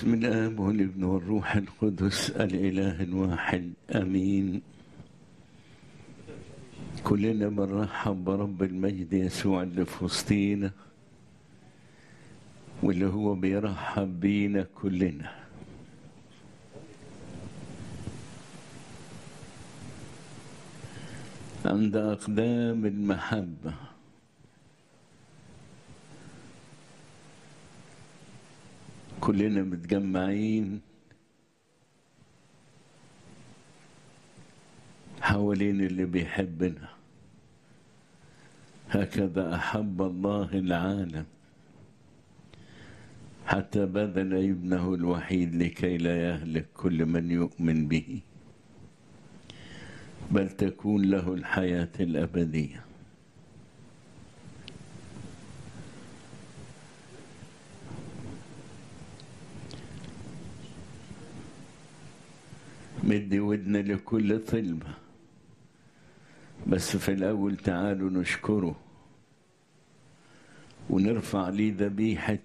بسم الآب والابن والروح القدس الإله الواحد آمين كلنا بنرحب برب المجد يسوع اللي في وسطينا واللي هو بيرحب بينا كلنا عند أقدام المحبة كلنا متجمعين حوالين اللي بيحبنا هكذا أحب الله العالم حتى بذل ابنه الوحيد لكي لا يهلك كل من يؤمن به بل تكون له الحياة الأبدية مدي ودنا لكل طلبة بس في الأول تعالوا نشكره ونرفع ليه ذبيحة